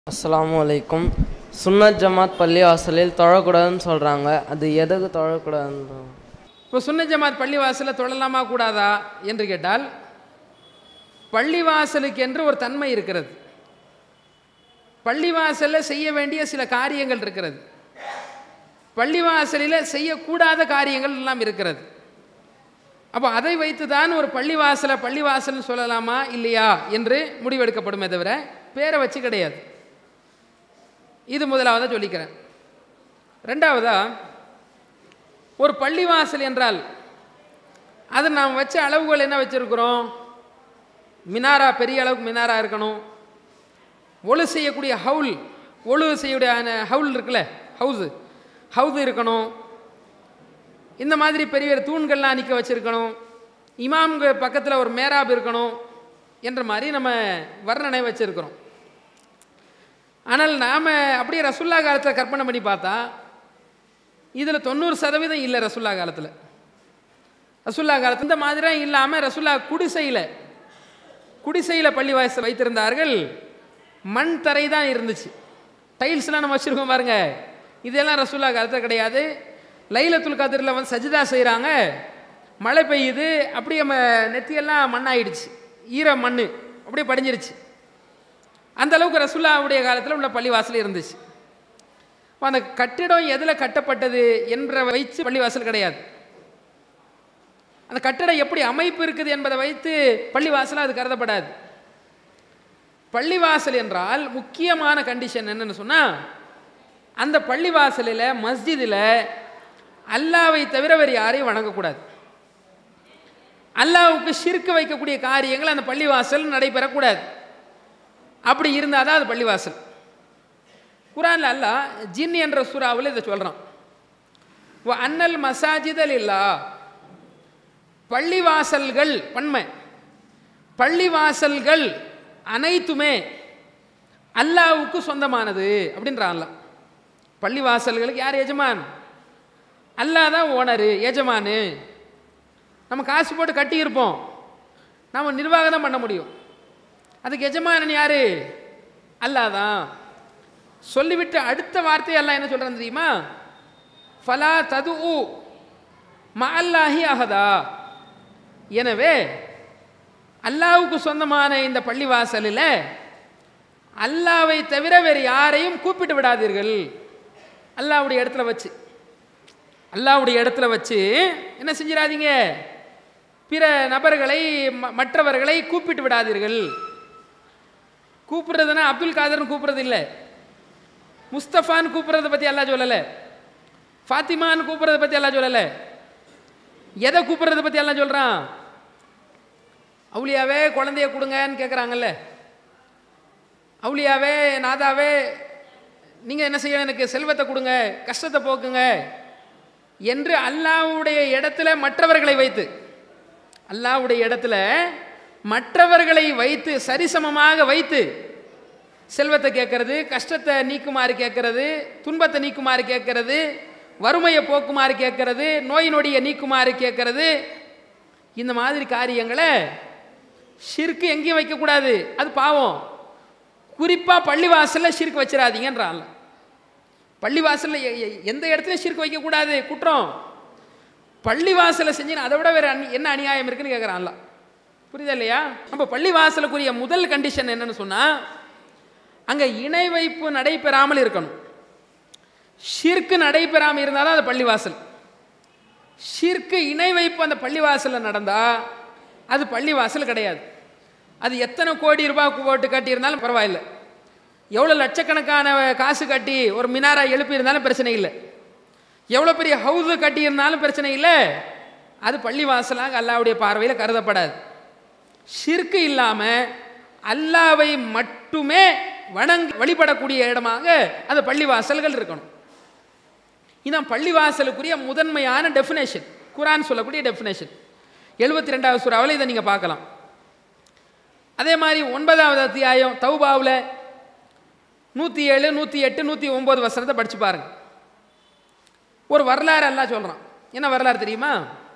அஸ்ஸலாமு அலைக்கும் சுன்னத் ஜமாத் பள்ளிவாசலில் தொழக்கூடாதுன்னு சொல்கிறாங்க அது எதுக்கு தொழக்கூடாதுன்னு இப்போ சுன்ன ஜமாத் பள்ளிவாசலில் தொழலாமா கூடாதா என்று கேட்டால் பள்ளிவாசலுக்கு என்று ஒரு தன்மை இருக்கிறது பள்ளிவாசலில் செய்ய வேண்டிய சில காரியங்கள் இருக்கிறது பள்ளிவாசலில் செய்யக்கூடாத காரியங்கள் எல்லாம் இருக்கிறது அப்போ அதை வைத்து தான் ஒரு பள்ளிவாசலை பள்ளிவாசல்னு சொல்லலாமா இல்லையா என்று முடிவெடுக்கப்படுமே தவிர பேரை வச்சு கிடையாது இது முதலாவதாக சொல்லிக்கிறேன் ரெண்டாவதா ஒரு பள்ளிவாசல் என்றால் அது நாம் வச்ச அளவுகள் என்ன வச்சுருக்கிறோம் மினாரா பெரிய அளவுக்கு மினாரா இருக்கணும் ஒழு செய்யக்கூடிய ஹவுல் ஒழு செய்யக்கூடிய அந்த ஹவுல் இருக்குல்ல ஹவுஸு ஹவுது இருக்கணும் இந்த மாதிரி பெரிய பெரிய தூண்கள்லாம் நிற்க வச்சுருக்கணும் இமாம்கு பக்கத்தில் ஒரு மேராப் இருக்கணும் என்ற மாதிரி நம்ம வர்ணனை வச்சுருக்கிறோம் ஆனால் நாம் அப்படியே ரசுல்லா காலத்தில் கற்பனை பண்ணி பார்த்தா இதில் தொண்ணூறு சதவீதம் இல்லை ரசுல்லா காலத்தில் ரசுல்லா காலத்தில் இந்த மாதிரிலாம் இல்லாமல் ரசுல்லா குடிசையில் குடிசையில் பள்ளி வாசல் வைத்திருந்தார்கள் மண் தரை தான் இருந்துச்சு டைல்ஸ்லாம் நம்ம வச்சுருக்கோம் பாருங்க இதெல்லாம் ரசுல்லா காலத்தில் கிடையாது லைலத்துல் கதிரில் வந்து சஜிதா செய்கிறாங்க மழை பெய்யுது அப்படியே நம்ம நெத்தியெல்லாம் மண்ணாயிடுச்சு ஈர மண் அப்படியே படிஞ்சிருச்சு அந்த அளவுக்கு ரசுல்லாவுடைய காலத்தில் உள்ள பள்ளிவாசல் இருந்துச்சு அப்ப அந்த கட்டிடம் எதில் கட்டப்பட்டது என்ற வைத்து பள்ளிவாசல் கிடையாது அந்த கட்டடம் எப்படி அமைப்பு இருக்குது என்பதை வைத்து பள்ளிவாசல் அது கருதப்படாது பள்ளிவாசல் என்றால் முக்கியமான கண்டிஷன் என்னன்னு சொன்னால் அந்த பள்ளிவாசலில் மஸ்ஜிதில் அல்லாவை தவிர வேறு யாரையும் வணங்கக்கூடாது அல்லாவுக்கு ஷிர்க்கு வைக்கக்கூடிய காரியங்கள் அந்த பள்ளிவாசல் நடைபெறக்கூடாது அப்படி இருந்தால் தான் அது பள்ளிவாசல் குரானில் அல்லாஹ் ஜின் என்ற சூறாவில் இதை சொல்கிறான் ஓ அன்னல் மசாஜிதல் இல்லா பள்ளிவாசல்கள் பன்மை பள்ளிவாசல்கள் அனைத்துமே அல்லாவுக்கு சொந்தமானது அப்படின்றான் அல்லாஹ் பள்ளிவாசல்களுக்கு யார் எஜமான் அல்லாஹ் தான் ஓனரு எஜமானு நம்ம காசு போட்டு கட்டியிருப்போம் நம்ம நிர்வாகம் தான் பண்ண முடியும் அதுக்கு எஜமானன் யாரு அல்லாஹ் தான் சொல்லிவிட்டு அடுத்த வார்த்தை எல்லாம் என்ன சொல்கிறான் தெரியுமா ஃபலா தது மல்லாஹி அகதா எனவே அல்லாவுக்கு சொந்தமான இந்த பள்ளிவாசலில் அல்லாவை தவிர வேறு யாரையும் கூப்பிட்டு விடாதீர்கள் அல்லாவுடைய இடத்துல வச்சு அல்லாவுடைய இடத்துல வச்சு என்ன செஞ்சிடாதீங்க பிற நபர்களை ம- மற்றவர்களை கூப்பிட்டு விடாதீர்கள் கூப்பிடுறதுன்னா அப்துல் காதர்னு கூப்பிடுறது இல்லை முஸ்தஃபான்னு கூப்பிட்றத பற்றி எல்லாம் சொல்லலை ஃபாத்திமான்னு கூப்பிட்றத பற்றி எல்லாம் சொல்லலை எதை கூப்பிட்றத பற்றி எல்லாம் சொல்கிறான் அவுளியாவே குழந்தைய கொடுங்கன்னு கேட்குறாங்கல்ல அவுளியாவே நாதாவே நீங்கள் என்ன செய்யணும் எனக்கு செல்வத்தை கொடுங்க கஷ்டத்தை போக்குங்க என்று அல்லாவுடைய இடத்துல மற்றவர்களை வைத்து அல்லாவுடைய இடத்துல மற்றவர்களை வைத்து சரிசமமாக வைத்து செல்வத்தை கேட்கறது கஷ்டத்தை நீக்குமாறு கேட்கறது துன்பத்தை நீக்குமாறு கேட்கறது வறுமையை போக்குமாறு கேட்கறது நோய் நொடியை நீக்குமாறு கேட்கறது இந்த மாதிரி காரியங்களை ஷிர்க்கு எங்கேயும் வைக்கக்கூடாது அது பாவம் குறிப்பாக பள்ளிவாசலில் ஷிர்க்கு வச்சிடாதீங்கன்றான் பள்ளிவாசலில் எ- எ- எந்த இடத்துலையும் ஷிர்க்கு வைக்கக்கூடாது குற்றம் பள்ளிவாசலை செஞ்சு அதை விட வேறு அநி என்ன அநியாயம் இருக்குன்னு கேட்குறான்ல புரியுதா இல்லையா அப்போ பள்ளிவாசலுக்குரிய முதல் கண்டிஷன் என்னன்னு சொன்னால் அங்கே இணை வைப்பு நடைபெறாமல் இருக்கணும் ஷிர்க்கு நடைபெறாமல் இருந்தால் தான் அது பள்ளிவாசல் ஷிர்க்கு இணை வைப்பு அந்த பள்ளிவாசலில் நடந்தால் அது பள்ளிவாசல் கிடையாது அது எத்தனை கோடி ரூபாய் போட்டு கட்டியிருந்தாலும் பரவாயில்லை எவ்வளோ லட்சக்கணக்கான காசு கட்டி ஒரு மினாரா எழுப்பியிருந்தாலும் பிரச்சனை இல்லை எவ்வளோ பெரிய ஹவுஸு கட்டியிருந்தாலும் பிரச்சனை இல்லை அது பள்ளிவாசலாக அல்லாவுடைய பார்வையில் கருதப்படாது ஷிர்க்கு இல்லாமல் அல்லாவை மட்டுமே வணங் வழிபடக்கூடிய இடமாக அந்த பள்ளிவாசல்கள் இருக்கணும் இதான் பள்ளிவாசலுக்குரிய முதன்மையான டெஃபினேஷன் குரான் சொல்லக்கூடிய டெஃபினேஷன் எழுபத்தி ரெண்டாவது சூறாவில் இதை நீங்கள் பார்க்கலாம் அதே மாதிரி ஒன்பதாவது அத்தியாயம் தௌபாவில் நூற்றி ஏழு நூற்றி எட்டு நூற்றி ஒம்பது வசனத்தை படித்து பாருங்க ஒரு வரலாறு எல்லாம் சொல்கிறான் என்ன வரலாறு தெரியுமா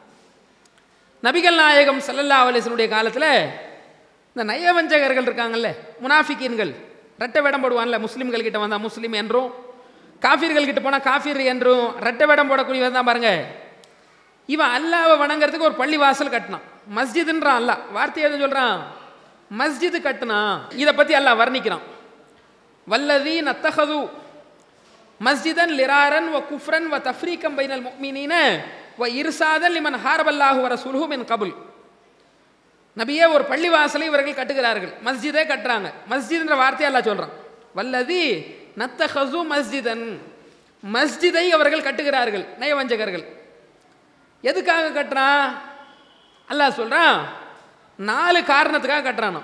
நபிகள் நாயகம் ஸல்லல்லாஹு அலைஹி வஸல்லுடைய காலத்தில் இந்த நயவஞ்சகர்கள் இருக்காங்கல்ல முனாஃபிக்கீன்கள் ரெட்டை வேடம் போடுவான்ல முஸ்லீம்கள் கிட்ட வந்தா முஸ்லீம் என்றும் காஃபிர்கள் கிட்ட போனால் காஃபிர் என்றும் ரெட்டை வேடம் போடக்கூடியவன் தான் பாருங்க இவன் அல்லாவை வணங்குறதுக்கு ஒரு பள்ளி வாசல் கட்டினான் மஸ்ஜிதுன்றான் அல்ல வார்த்தை எதுவும் சொல்றான் மஸ்ஜிது கட்டினான் இதை பத்தி அல்லாஹ் வர்ணிக்கிறான் வல்லதி நத்தஹது மஸ்ஜிதன் லிராரன் வ குஃப்ரன் வ தஃப்ரீகம் பைனல் முக்மினீன வ இர்சாதன் லிமன் ஹாரபல்லாஹு வர சுல்ஹு மின் கபுல் நபியே ஒரு பள்ளி வாசலை இவர்கள் கட்டுகிறார்கள் மஸ்ஜிதே கட்டுறாங்க மஸ்ஜித்ன்ற வார்த்தையை அல்லாஹ் சொல்றான் வல்லதி நத்தஹசு மஸ்ஜிதன் மஸ்ஜிதை அவர்கள் கட்டுகிறார்கள் நயவஞ்சகர்கள் எதுக்காக கட்டுறான் அல்லாஹ் சொல்றான் நாலு காரணத்துக்காக கட்டுறானோ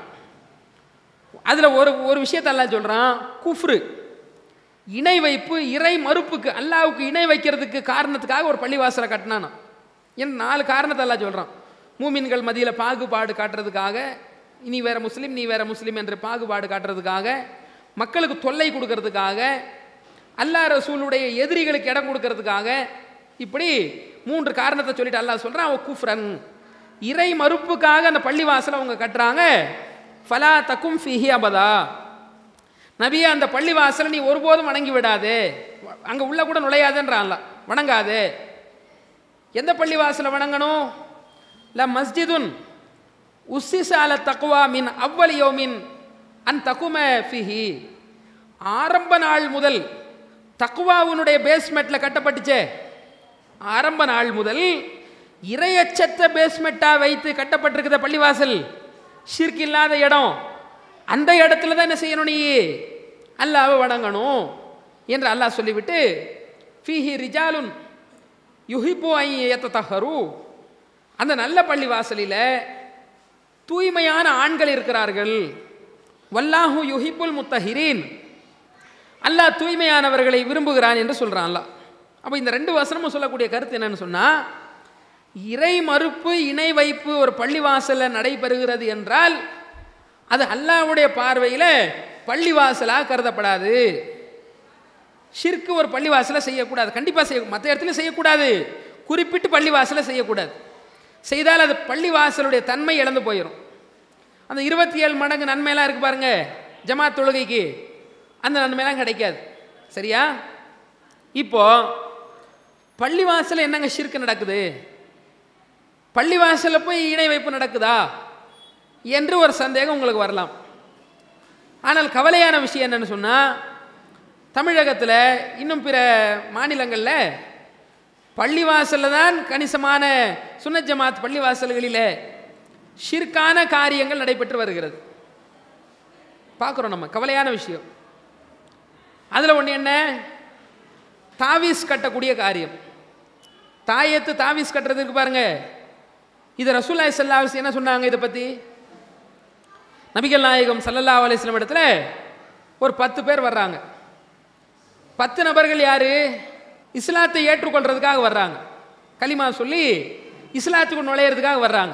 அதில் ஒரு ஒரு விஷயத்தை அல்லாஹ் சொல்கிறான் குஃப்ரு இணை வைப்பு இறை மறுப்புக்கு அல்லாவுக்கு இணை வைக்கிறதுக்கு காரணத்துக்காக ஒரு பள்ளிவாசலை கட்டினானா என் நாலு காரணத்தை அல்லாஹ் சொல்கிறான் மூமின்கள் மதியில் பாகுபாடு காட்டுறதுக்காக நீ வேற முஸ்லீம் நீ வேற முஸ்லீம் என்று பாகுபாடு காட்டுறதுக்காக மக்களுக்கு தொல்லை கொடுக்கறதுக்காக அல்லாஹ் ரசூலுடைய எதிரிகளுக்கு இடம் கொடுக்கறதுக்காக இப்படி மூன்று காரணத்தை சொல்லிட்டு அல்லாஹ் சொல்கிறான் அவன் குஃப்ரன் இறை மறுப்புக்காக அந்த பள்ளிவாசலை அவங்க கட்டுறாங்க ஃபலா தக்கும் ஃபிஹி அபதா நபியே அந்த பள்ளிவாசலை நீ ஒருபோதும் வணங்கி விடாதே அங்கே உள்ள கூட நுழையாதுன்றான்ல வணங்காதே எந்த பள்ளிவாசலை வணங்கணும் ல மஸ்ஜிதுன் உஸ்ஸிசால தக்குவா மின் அவ்வல் யோமின் அன் தகும ஃபிஹி ஆரம்ப நாள் முதல் தக்குவாவுனுடைய பேஸ்மெண்ட்டில் கட்டப்பட்டுச்சே ஆரம்ப நாள் முதல் இரையச்சத்த பேஸ்மெண்ட்டாக வைத்து கட்டப்பட்டிருக்கிற பள்ளிவாசல் ஷிர்க் இல்லாத இடம் அந்த இடத்துல தான் என்ன செய்யணும் நீ அல்லாவை வணங்கணும் என்று அல்லாஹ் சொல்லிவிட்டு ஃபீஹி ரிஜாலுன் யுஹிப்பு ஐயத்த தஹரு அந்த நல்ல பள்ளி வாசலில் தூய்மையான ஆண்கள் இருக்கிறார்கள் வல்லாஹு யுஹிப்புல் முத்தஹிரீன் அல்லாஹ் தூய்மையானவர்களை விரும்புகிறான் என்று சொல்கிறான் அல்லாஹ் அப்போ இந்த ரெண்டு வசனமும் சொல்லக்கூடிய கருத்து என்னன்னு சொன்னால் இறை மறுப்பு இணை வைப்பு ஒரு பள்ளிவாசலில் நடைபெறுகிறது என்றால் அது அல்லாஹ்வுடைய பார்வையில் பள்ளிவாசலாக கருதப்படாது ஷிர்க்கு ஒரு பள்ளிவாசலை செய்யக்கூடாது கண்டிப்பாக செய்ய மற்ற இடத்துல செய்யக்கூடாது குறிப்பிட்டு பள்ளிவாசலை செய்யக்கூடாது செய்தால் அது பள்ளிவாசலுடைய தன்மை இழந்து போயிடும் அந்த இருபத்தி ஏழு மடங்கு நன்மையெல்லாம் இருக்கு பாருங்க ஜமாத் தொழுகைக்கு அந்த நன்மையெல்லாம் கிடைக்காது சரியா இப்போ பள்ளிவாசல் என்னங்க ஷிர்க்கு நடக்குது பள்ளிவாசலில் போய் இணை வைப்பு நடக்குதா என்று ஒரு சந்தேகம் உங்களுக்கு வரலாம் ஆனால் கவலையான விஷயம் என்னன்னு சொன்னால் தமிழகத்தில் இன்னும் பிற மாநிலங்களில் பள்ளிவாசலில் தான் கணிசமான சுன்னத் ஜமாத் பள்ளிவாசல்களில் ஷிர்கான காரியங்கள் நடைபெற்று வருகிறது பார்க்குறோம் நம்ம கவலையான விஷயம் அதில் ஒன்று என்ன தாவீஸ் கட்டக்கூடிய காரியம் தாயத்து தாவீஸ் கட்டுறதுக்கு பாருங்க இது ரசூல்லாய் சல்லாஹ் என்ன சொன்னாங்க இதை பற்றி நபிகள் நாயகம் சல்லல்லா அலிஸ்லம் இடத்துல ஒரு பத்து பேர் வர்றாங்க பத்து நபர்கள் யாரு இஸ்லாத்தை ஏற்றுக்கொள்றதுக்காக வர்றாங்க கலிமா சொல்லி இஸ்லாத்துக்கு நுழையிறதுக்காக வர்றாங்க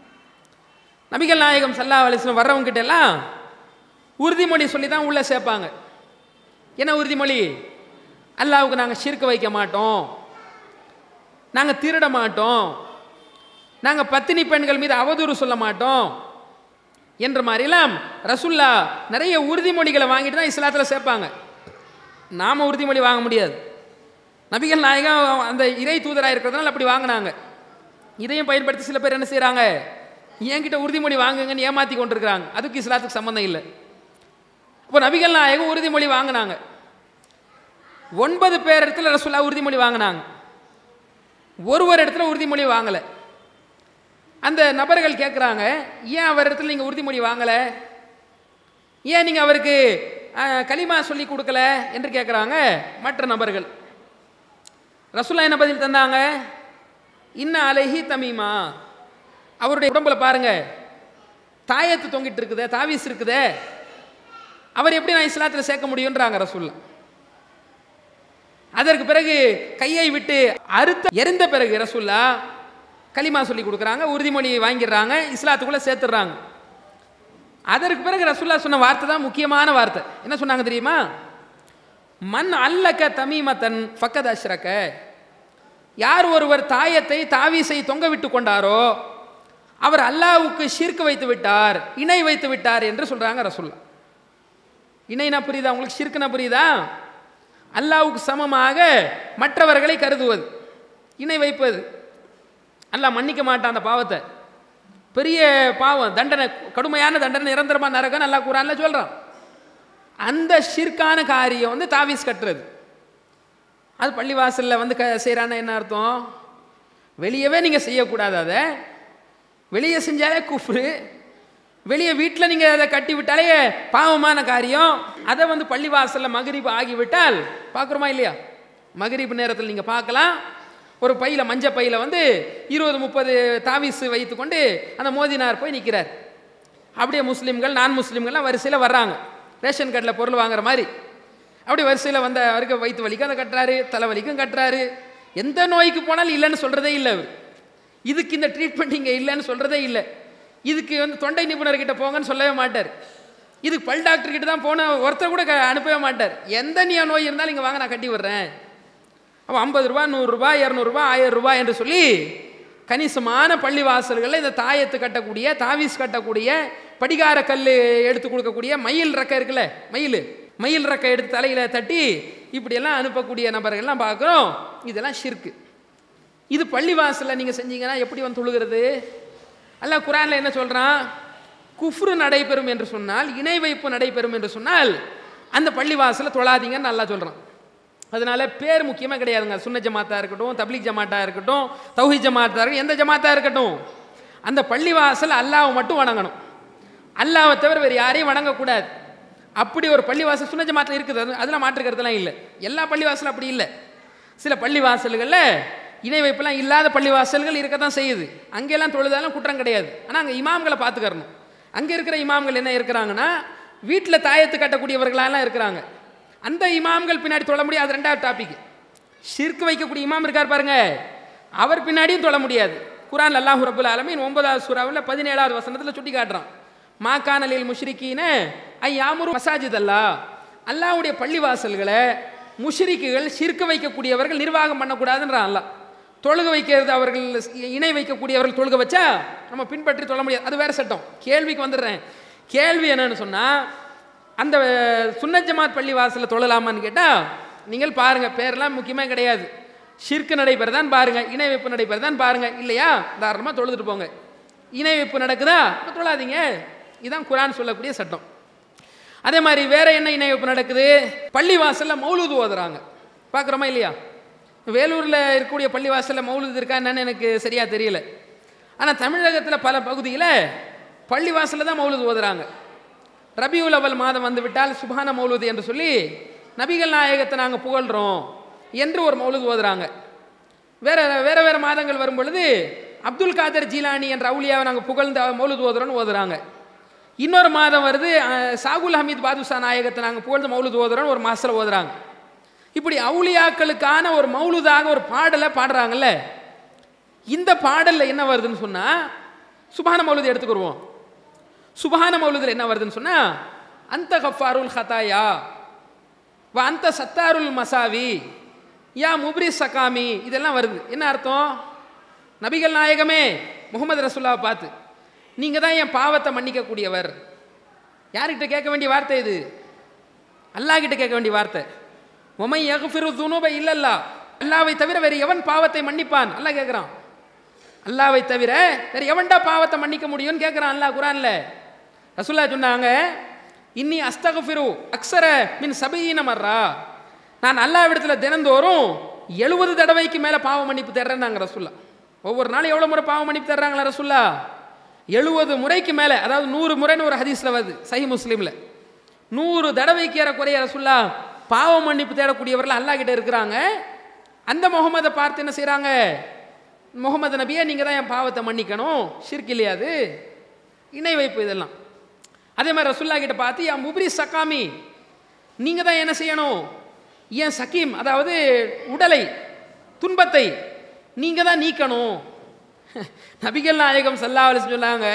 நபிகள் நாயகம் சல்லா அலிஸ்லம் வர்றவங்க கிட்ட எல்லாம் உறுதிமொழி சொல்லி தான் உள்ளே சேர்ப்பாங்க என்ன உறுதிமொழி அல்லாவுக்கு நாங்கள் ஷிர்க்க வைக்க மாட்டோம் நாங்கள் திருட மாட்டோம் நாங்கள் பத்தினி பெண்கள் மீது அவதூறு சொல்ல மாட்டோம் என்ற மாதிரிலாம் ரசுல்லா நிறைய உறுதிமொழிகளை வாங்கிட்டு தான் இஸ்லாத்தில் சேர்ப்பாங்க நாம் உறுதிமொழி வாங்க முடியாது நபிகள் நாயகம் அந்த இறை தூதராக இருக்கிறதுனால அப்படி வாங்கினாங்க இதையும் பயன்படுத்தி சில பேர் என்ன செய்கிறாங்க என்கிட்ட உறுதிமொழி வாங்குங்கன்னு ஏமாற்றி கொண்டிருக்கிறாங்க அதுக்கு இஸ்லாத்துக்கு சம்மந்தம் இல்லை இப்போ நபிகள் நாயகம் உறுதிமொழி வாங்கினாங்க ஒன்பது பேர் இடத்துல ரசுல்லா உறுதிமொழி வாங்கினாங்க ஒரு ஒரு இடத்துல உறுதிமொழி வாங்கலை அந்த நபர்கள் கேட்குறாங்க ஏன் அவர் இடத்துல நீங்கள் உறுதிமொழி வாங்கலை ஏன் நீங்கள் அவருக்கு அஹ், கலிமா சொல்லி கொடுக்கல என்று கேட்குறாங்க மற்ற நபர்கள் ரசுல்லா என்ன பதில் தந்தாங்க இன்ன அலைஹி தமீமா அவருடைய உடம்புல பாருங்க தாயத்து தொங்கிட்டு இருக்குதே தாவீஸ் இருக்குதே அவர் எப்படி நான் இஸ்லாத்தில் சேர்க்க முடியுன்றாங்க ரசூல்லா அதற்கு பிறகு கையை விட்டு அறுத்த எரிந்த பிறகு ரசூல்லா கலிமா சொல்லி கொடுக்குறாங்க உறுதிமொழி வாங்கிடுறாங்க இஸ்லாத்துக்குள்ளே சேர்த்துடுறாங்க அதற்கு பிறகு ரசூல்லா சொன்ன வார்த்தை தான் முக்கியமான வார்த்தை என்ன சொன்னாங்க தெரியுமா மண் அல்லக்க தமீமத்தன் ஃபக்கத் அஷ்ரக்க யார் ஒருவர் தாயத்தை தாவீசை தொங்க விட்டு கொண்டாரோ அவர் அல்லாவுக்கு ஷிர்க் வைத்து விட்டார் இணை வைத்து விட்டார் என்று சொல்றாங்க ரசூல்லா இணைனா புரியுதா உங்களுக்கு ஷிர்க்குனா புரியுதா அல்லாவுக்கு சமமாக மற்றவர்களை கருதுவது இணை வைப்பது அல்லாஹ் மன்னிக்க மாட்டான் அந்த பாவத்தை பெரிய பாவம் தண்டனை கடுமையான தண்டனை நிரந்தரமா நரகம் நல்லா குரான்ல சொல்றான் அந்த ஷிர்கான காரியம் வந்து தாவீஸ் கட்டுறது அது பள்ளிவாசல்ல வந்து க செய்கிறான்னா என்ன அர்த்தம் வெளியவே நீங்கள் செய்யக்கூடாது அதை வெளியே செஞ்சாலே குஃப்ரு வெளியே வீட்டில் நீங்கள் அதை கட்டி விட்டாலே பாவமான காரியம் அதை வந்து பள்ளிவாசலில் மகரிப்பு ஆகிவிட்டால் பார்க்குறோமா இல்லையா மகரிப்பு நேரத்தில் நீங்கள் பார்க்கலாம் ஒரு பையில மஞ்ச பையில வந்து இருபது முப்பது தாவிசு வைத்துக்கொண்டு அந்த மோதினார் போய் நிற்கிறார் அப்படியே முஸ்லீம்கள் நான் முஸ்லீம்கள்லாம் வரிசையில் வர்றாங்க ரேஷன் கார்டில் பொருள் வாங்குற மாதிரி அப்படி வரிசையில் வந்த அவருக்கு வயிற்று வலிக்கும் அதை கட்டுறாரு தலைவலிக்கும் கட்டுறாரு எந்த நோய்க்கு போனாலும் இல்லைன்னு சொல்கிறதே இல்லை அவர் இதுக்கு இந்த ட்ரீட்மெண்ட் இங்கே இல்லைன்னு சொல்கிறதே இல்லை இதுக்கு வந்து தொண்டை நிபுணர்கிட்ட போங்கன்னு சொல்லவே மாட்டார் இதுக்கு பல் டாக்டர் கிட்ட தான் போன ஒருத்தர் கூட க- அனுப்பவே மாட்டார் எந்த நீ நோய் இருந்தாலும் இங்கே வாங்க நான் கட்டி விடுறேன் அப்போ ஐம்பது ரூபா நூறுரூபா இரநூறுபா ஆயிரம் ரூபாய் என்று சொல்லி கணிசமான பள்ளி வாசல்களில் இந்த தாயத்து கட்டக்கூடிய தாவீஸ் கட்டக்கூடிய படிகார கல் எடுத்து கொடுக்கக்கூடிய மயில் ரெக்கை இருக்குல்ல மயில் மயில் ரெக்கை எடுத்து தலையில் தட்டி இப்படியெல்லாம் அனுப்பக்கூடிய நபர்கள்லாம் பார்க்குறோம் இதெல்லாம் ஷிர்க்கு இது பள்ளி வாசலில் நீங்கள் செஞ்சீங்கன்னா எப்படி வந்து தொழுகிறது அல்ல குரானில் என்ன சொல்கிறான் குஃப்ரு நடைபெறும் என்று சொன்னால் இணை வைப்பு நடைபெறும் என்று சொன்னால் அந்த பள்ளி வாசலில் தொழாதீங்கன்னு நல்லா சொல்கிறான் அதனால பேர் முக்கியமாக கிடையாதுங்க சுன்ன ஜமாத்தா இருக்கட்டும் தப்லீக் ஜமாத்தா இருக்கட்டும் தௌஹி ஜமாத்தா இருக்கட்டும் எந்த ஜமாத்தா இருக்கட்டும் அந்த பள்ளிவாசல் அல்லாவை மட்டும் வணங்கணும் அல்லாவை தவிர வேறு யாரையும் வணங்கக்கூடாது அப்படி ஒரு பள்ளிவாசல் சுன்ன ஜமாத்தில் இருக்குது அது அதெல்லாம் மாற்றுக்கிறதுலாம் இல்லை எல்லா பள்ளிவாசலும் அப்படி இல்லை சில பள்ளிவாசல்களில் இணை வைப்பெல்லாம் இல்லாத பள்ளிவாசல்கள் இருக்க தான் செய்யுது அங்கெல்லாம் தொழுதாலும் குற்றம் கிடையாது ஆனால் அங்கே இமாம்களை பார்த்துக்கறணும் அங்கே இருக்கிற இமாம்கள் என்ன இருக்கிறாங்கன்னா வீட்டில் தாயத்து கட்டக்கூடியவர்களாலாம் இருக்கிறாங்க அந்த இமாம்கள் பின்னாடி தொழ முடியாது அது ரெண்டாவது டாபிக் ஷிர்க் வைக்கக்கூடிய இமாம் இருக்கார் பாருங்க அவர் பின்னாடியும் தொழ முடியாது குரான் அல்லாஹ் ரபுல் ஆலமீன் ஒன்பதாவது சூறாவில் பதினேழாவது வசனத்தில் சுட்டி காட்டுறான் மாக்கானலில் முஷ்ரிக்கீன ஐ யாமுரு மசாஜித் அல்லா அல்லாஹ்வுடைய பள்ளிவாசல்களை முஷ்ரிக்குகள் ஷிர்க் வைக்கக்கூடியவர்கள் நிர்வாகம் பண்ணக்கூடாதுன்றான் அல்லாஹ் தொழுக வைக்கிறது அவர்கள் இணை வைக்கக்கூடியவர்கள் தொழுக வச்சா நம்ம பின்பற்றி தொழ முடியாது அது வேற சட்டம் கேள்விக்கு வந்துடுறேன் கேள்வி என்னன்னு சொன்னால் அந்த சுன்னத் ஜமாத் பள்ளி வாசலில் தொழலாமான்னு கேட்டால் நீங்கள் பாருங்க பேரெல்லாம் முக்கியமே கிடையாது ஷிர்க்கு நடைபெறதான் பாருங்க இணை வைப்பு நடைபெறதான் பாருங்க இல்லையா தாராளமாக தொழுதுட்டு போங்க இணை வைப்பு நடக்குதா அப்ப தொழாதீங்க இதுதான் குரான் சொல்லக்கூடிய சட்டம் அதே மாதிரி வேற என்ன இணை வைப்பு நடக்குது பள்ளி வாசல்ல மௌலூது ஓதுறாங்க பார்க்குறோமா இல்லையா வேலூரில் இருக்கக்கூடிய பள்ளி வாசலில் மௌலூது இருக்கா என்னன்னு எனக்கு சரியா தெரியல ஆனால் தமிழகத்தில் பல பகுதியில் பள்ளி வாசலில் தான் மௌலூது ஓதுறாங்க ரபியுல் அவல் மாதம் வந்து விட்டால் சுபான மௌலூது என்று சொல்லி நபிகள் நாயகத்தை நாங்கள் புகழ்கிறோம் என்று ஒரு மௌலூது ஓதுறாங்க வேற வேற வேற மாதங்கள் வரும் பொழுது அப்துல் காதர் ஜீலானி என்ற அவுலியாவை நாங்கள் புகழ்ந்த மௌலூது ஓதுறோன்னு ஓதுறாங்க இன்னொரு மாதம் வருது அஹ், சாகுல் ஹமீத் பாதுஷா நாயகத்தை நாங்கள் புகழ்ந்த மௌலூது ஓதுறோன்னு ஒரு மாதத்தில் ஓதுறாங்க இப்படி அவுலியாக்களுக்கான ஒரு மௌலுதாக ஒரு பாடலை பாடுறாங்கல்ல இந்த பாடல்ல என்ன வருதுன்னு சொன்னா சுபான மௌலுது எடுத்துக்கிடுவோம் சுபான மௌலுதில் என்ன வருதுன்னு சொன்னா அந்த கஃபாருல் ஹதாயா வ அந்த சத்தாருல் மசாவி யா முப்ரி சகாமி இதெல்லாம் வருது என்ன அர்த்தம் நபிகள் நாயகமே முகமது ரசூல்லாவை பார்த்து நீங்க தான் என் பாவத்தை மன்னிக்கக்கூடியவர் யார்கிட்ட கேட்க வேண்டிய வார்த்தை இது அல்லாஹ் கிட்ட கேட்க வேண்டிய வார்த்தை உமை யகுஃபிரு துனூப இல்லல்லா அல்லாவை தவிர வேறு எவன் பாவத்தை மன்னிப்பான் அல்லாஹ் கேட்குறான் அல்லாவை தவிர வேறு எவன்டா பாவத்தை மன்னிக்க முடியும்னு கேட்குறான் அல்லாஹ் குரான்ல ரசூல்லா சொன்னாங்க இன்னி அஸ்தகுஃபிரு அக்ஸர மின் சபீன மர்ரா நான் அல்லாவிடத்தில் தினந்தோறும் எழுபது தடவைக்கு மேலே பாவ மன்னிப்பு தர்றேன்னாங்க ரசூல்லா ஒவ்வொரு நாளும் எவ்வளோ முறை பாவ மன்னிப்பு தர்றாங்களா ரசூல்லா எழுபது முறைக்கு மேலே அதாவது நூறு முறைன்னு ஒரு ஹதீஸில் வருது சஹி முஸ்லீமில் நூறு தடவைக்கு ஏறக்குறைய ரசுல்லா பாவ மன்னிப்பு தேடக்கூடியவர்கள் அல்லாஹ் கிட்ட இருக்கிறாங்க அந்த முகமதை பார்த்து என்ன செய்கிறாங்க முகமது நபியே நீங்கள் தான் என் பாவத்தை மன்னிக்கணும் ஷிர்க் இல்லையா அது இணை வைப்பு இதெல்லாம் அதே மாதிரி ரசுல்லா கிட்ட பார்த்து என் முப்ரி சக்காமி நீங்கள் தான் என்ன செய்யணும் என் சக்கீம் அதாவது உடலை துன்பத்தை நீங்கள் தான் நீக்கணும் நபிகள் நாயகம் சல்லா அலிஸ் சொன்னாங்க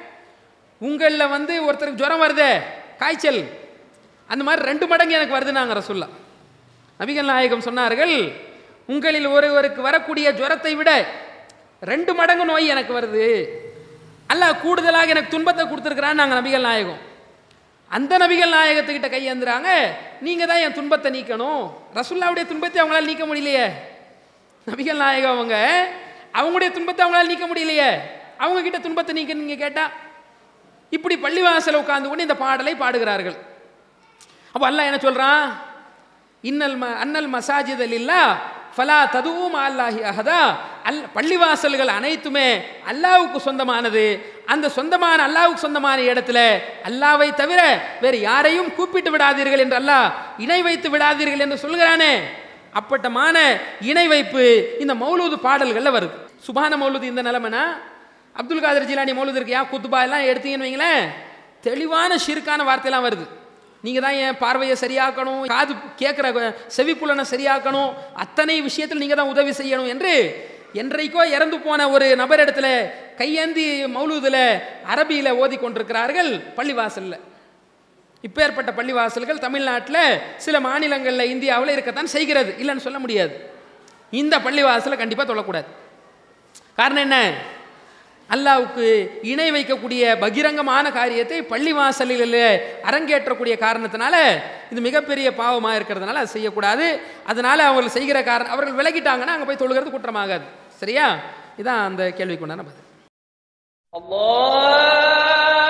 உங்களில் வந்து ஒருத்தருக்கு ஜுரம் வருதே காய்ச்சல் அந்த மாதிரி ரெண்டு மடங்கு எனக்கு வருதுன்னாங்க ரசுல்லா நபிகள் நாயகம் சொன்னார்கள் உங்களில் ஒருவருக்கு வரக்கூடிய ஜுரத்தை விட ரெண்டு மடங்கு நோய் எனக்கு வருது அல்லாஹ் கூடுதலாக எனக்கு துன்பத்தை கொடுத்துருக்கிறான்னு நாங்கள் நபிகள் நாயகம் அந்த நபிகள் நாயகத்துக்கிட்ட கையேந்துறாங்க நீங்கள் தான் என் துன்பத்தை நீக்கணும் ரசுல்லாவுடைய துன்பத்தை அவங்களால நீக்க முடியலையே நபிகள் நாயகம் அவங்க அவங்களுடைய துன்பத்தை அவங்களால நீக்க முடியலையே அவங்க கிட்ட துன்பத்தை நீக்க நீங்கள் கேட்டா இப்படி பள்ளிவாசல உட்கார்ந்து கொண்டு இந்த பாடலை பாடுகிறார்கள் அப்போ அல்லாஹ் என்ன சொல்றான் இன்னல் ம அன்னல் மசாஜிதல் இல்லா ஃபலா ததுவும் அல்லாஹி அஹதா அல் பள்ளிவாசல்கள் அனைத்துமே அல்லாவுக்கு சொந்தமானது அந்த சொந்தமான அல்லாவுக்கு சொந்தமான இடத்துல அல்லாவை தவிர வேறு யாரையும் கூப்பிட்டு விடாதீர்கள் என்று அல்லாஹ் இணை வைத்து விடாதீர்கள் என்று சொல்கிறானே அப்பட்டமான இணை வைப்பு இந்த மௌலூது பாடல்களில் வருது சுபான மௌலூது இந்த நிலைமைனா அப்துல் காதர் ஜிலானி மௌலூது இருக்கு யா குத்துபா எல்லாம் எடுத்தீங்கன்னு வைங்களேன் தெளிவான ஷிருக்கான வார்த்தையெல்லாம் வருது நீங்கள் தான் என் பார்வையை சரியாக்கணும் காது கேட்குற செவிப்புலனை சரியாக்கணும் அத்தனை விஷயத்தில் நீங்கள் தான் உதவி செய்யணும் என்று என்றைக்கோ இறந்து போன ஒரு நபர் இடத்துல கையேந்தி மௌலூதில் அரபியில் ஓதி கொண்டிருக்கிறார்கள் பள்ளிவாசலில் இப்பேற்பட்ட பள்ளிவாசல்கள் தமிழ்நாட்டில் சில மாநிலங்களில் இந்தியாவில் இருக்கத்தான் செய்கிறது இல்லைன்னு சொல்ல முடியாது இந்த பள்ளிவாசலை கண்டிப்பாக தொழக்கூடாது காரணம் என்ன அல்லாவுக்கு இணை வைக்கக்கூடிய பகிரங்கமான காரியத்தை பள்ளிவாசலில் அரங்கேற்றக்கூடிய காரணத்தினால இது மிகப்பெரிய பாவமாக இருக்கிறதுனால அது செய்யக்கூடாது அதனால அவர்கள் செய்கிற காரணம் அவர்கள் விலகிட்டாங்கன்னா அங்கே போய் தொழுகிறது குற்றமாகாது சரியா இதான் அந்த கேள்விக்கு உண்டான பதில் الله